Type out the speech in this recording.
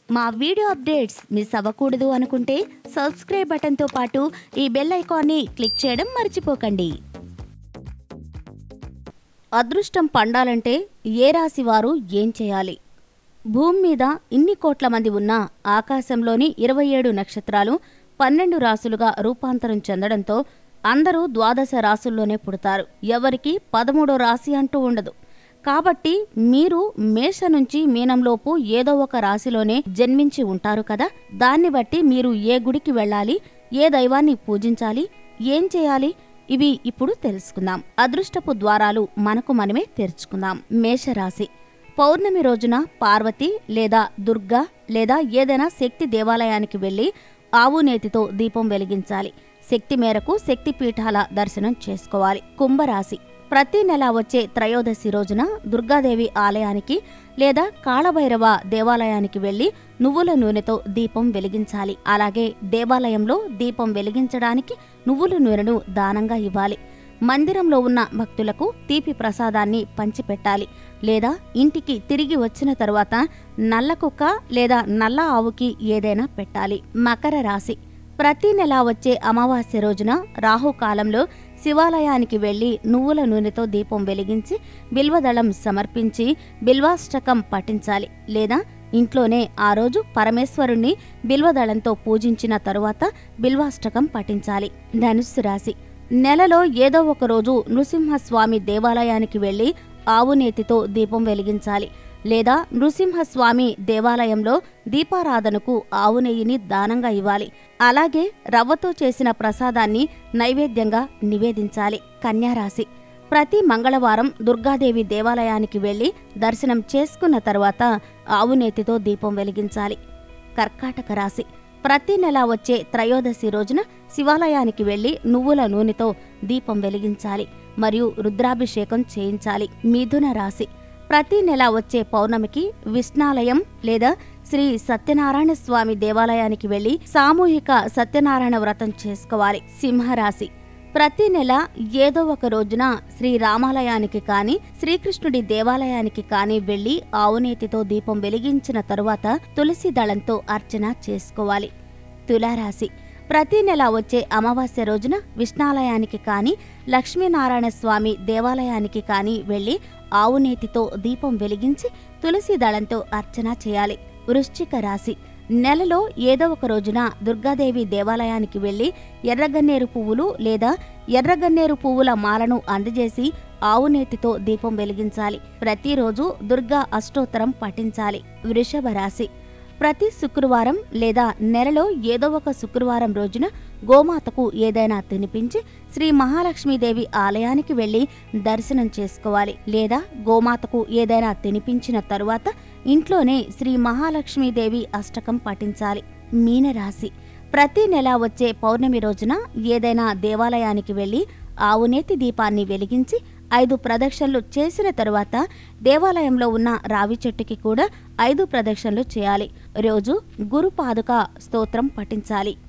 మా video updates miss అవ్వకూడదు అనుకుంటే సబ్స్క్రైబ్ బటన్తో పాటు ఈ బెల్ ఐకాన్ని క్లిక్ చేయడం మర్చిపోకండి అదృష్టం పండాలంటే ఏ రాశి వారు ఏం చేయాలి భూమి మీద ఇన్ని కోట్ల మంది ఉన్నా ఆకాశంలోని ఇరవై ఏడు నక్షత్రాలు పన్నెండు రాసులుగా రూపాంతరం చెందడంతో అందరూ ద్వాదశ రాసుల్లోనే పుడతారు ఎవరికి పదమూడో రాశి అంటూ ఉండదు కాబట్టి మీరు మేష నుంచి మీనంలోపు ఏదో ఒక రాశిలోనే జన్మించి ఉంటారు కదా దాన్ని బట్టి మీరు ఏ గుడికి వెళ్ళాలి ఏ దైవాన్ని పూజించాలి ఏం చేయాలి ఇవి ఇప్పుడు తెలుసుకుందాం అదృష్టపు ద్వారాలు మనకు మనమే తెరుచుకుందాం మేషరాశి పౌర్ణమి రోజున పార్వతి లేదా దుర్గా లేదా ఏదైనా శక్తి దేవాలయానికి వెళ్లి ఆవు నేతితో దీపం వెలిగించాలి శక్తి మేరకు శక్తి పీఠాల దర్శనం చేసుకోవాలి కుంభరాశి ప్రతి నెల వచ్చే త్రయోదశి రోజున దుర్గాదేవి ఆలయానికి లేదా కాళభైరవ దేవాలయానికి వెళ్లి నువ్వుల నూనెతో దీపం వెలిగించాలి అలాగే దేవాలయంలో దీపం వెలిగించడానికి నువ్వుల నూనెను దానంగా ఇవ్వాలి మందిరంలో ఉన్న భక్తులకు తీపి ప్రసాదాన్ని పంచిపెట్టాలి లేదా ఇంటికి తిరిగి వచ్చిన తరువాత నల్ల కుక్క లేదా నల్ల ఆవుకి ఏదైనా పెట్టాలి మకర రాశి ప్రతి నెల వచ్చే అమావాస్య రోజున రాహుకాలంలో శివాలయానికి వెళ్లి నువ్వుల నూనెతో దీపం వెలిగించి బిల్వదళం సమర్పించి బిల్వాష్టకం పఠించాలి లేదా ఇంట్లోనే ఆ రోజు పరమేశ్వరుణ్ణి బిల్వదళంతో పూజించిన తరువాత బిల్వాష్టకం పఠించాలి ధనుస్సు రాశి నెలలో ఏదో ఒక రోజు నృసింహస్వామి దేవాలయానికి వెళ్లి ఆవు నేతితో దీపం వెలిగించాలి లేదా నృసింహస్వామి దేవాలయంలో దీపారాధనకు ఆవు నెయ్యిని దానంగా ఇవ్వాలి అలాగే రవ్వతో చేసిన ప్రసాదాన్ని నైవేద్యంగా నివేదించాలి కన్యారాశి ప్రతి మంగళవారం దుర్గాదేవి దేవాలయానికి వెళ్లి దర్శనం చేసుకున్న తర్వాత ఆవు నేతితో దీపం వెలిగించాలి కర్కాటక రాశి ప్రతి నెల వచ్చే త్రయోదశి రోజున శివాలయానికి వెళ్లి నువ్వుల నూనెతో దీపం వెలిగించాలి మరియు రుద్రాభిషేకం చేయించాలి మిథున రాశి ప్రతి నెల వచ్చే పౌర్ణమికి విష్ణాలయం లేదా శ్రీ సత్యనారాయణ స్వామి దేవాలయానికి వెళ్లి సామూహిక సత్యనారాయణ వ్రతం చేసుకోవాలి సింహరాశి ప్రతి నెల ఏదో ఒక రోజున శ్రీ రామాలయానికి కాని శ్రీకృష్ణుడి దేవాలయానికి కాని వెళ్లి ఆవునేతితో దీపం వెలిగించిన తరువాత తులసి దళంతో అర్చన చేసుకోవాలి తులారాశి ప్రతి నెల వచ్చే అమావాస్య రోజున విష్ణాలయానికి కాని లక్ష్మీనారాయణ స్వామి దేవాలయానికి కాని వెళ్లి ఆవునేతితో దీపం వెలిగించి తులసి దళంతో అర్చన చేయాలి వృశ్చిక రాశి నెలలో ఏదో ఒక రోజున దుర్గాదేవి దేవాలయానికి వెళ్లి ఎర్రగన్నేరు పువ్వులు లేదా ఎర్రగన్నేరు పువ్వుల మాలను అందజేసి ఆవునేతితో దీపం వెలిగించాలి ప్రతిరోజు దుర్గా అష్టోత్తరం పఠించాలి వృషభ రాశి ప్రతి శుక్రవారం లేదా నెలలో ఏదో ఒక శుక్రవారం రోజున గోమాతకు ఏదైనా తినిపించి శ్రీ మహాలక్ష్మీదేవి ఆలయానికి వెళ్లి దర్శనం చేసుకోవాలి లేదా గోమాతకు ఏదైనా తినిపించిన తరువాత ఇంట్లోనే శ్రీ మహాలక్ష్మీదేవి అష్టకం పఠించాలి మీనరాశి ప్రతి నెల వచ్చే పౌర్ణమి రోజున ఏదైనా దేవాలయానికి వెళ్లి ఆవునేతి దీపాన్ని వెలిగించి ఐదు ప్రదక్షిణలు చేసిన తరువాత దేవాలయంలో ఉన్న రావి చెట్టుకి కూడా ఐదు ప్రదక్షిణలు చేయాలి రోజు గురు పాదుక స్తోత్రం పఠించాలి